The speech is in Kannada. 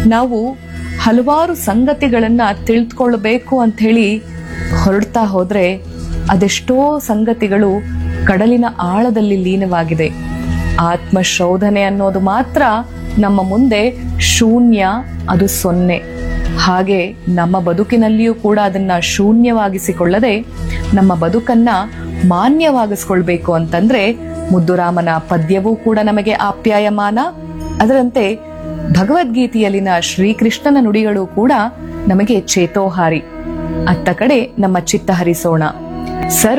ನಾವು ಹಲವಾರು ಸಂಗತಿಗಳನ್ನ ತಿಳಿದುಕೊಳ್ಬೇಕು ಅಂತ ಹೇಳಿ ಹೊರಡ್ತಾ ಹೋದ್ರೆ ಅದೆಷ್ಟೋ ಸಂಗತಿಗಳು ಕಡಲಿನ ಆಳದಲ್ಲಿ ಲೀನವಾಗಿದೆ ಆತ್ಮ ಶೋಧನೆ ಅನ್ನೋದು ಮಾತ್ರ ನಮ್ಮ ಮುಂದೆ ಶೂನ್ಯ ಅದು ಸೊನ್ನೆ ಹಾಗೆ ನಮ್ಮ ಬದುಕಿನಲ್ಲಿಯೂ ಕೂಡ ಅದನ್ನ ಶೂನ್ಯವಾಗಿಸಿಕೊಳ್ಳದೆ ನಮ್ಮ ಬದುಕನ್ನ ಮಾನ್ಯವಾಗಿಸ್ಕೊಳ್ಬೇಕು ಅಂತಂದ್ರೆ ಮುದ್ದುರಾಮನ ಪದ್ಯವೂ ಕೂಡ ನಮಗೆ ಆಪ್ಯಾಯಮಾನ ಅದರಂತೆ ಭಗವದ್ಗೀತೆಯಲ್ಲಿನ ಶ್ರೀಕೃಷ್ಣನ ನುಡಿಗಳು ಕೂಡ ನಮಗೆ ಚೇತೋಹಾರಿ ಅತ್ತ ಕಡೆ ನಮ್ಮ ಚಿತ್ತ ಹರಿಸೋಣ ಸರ್ವ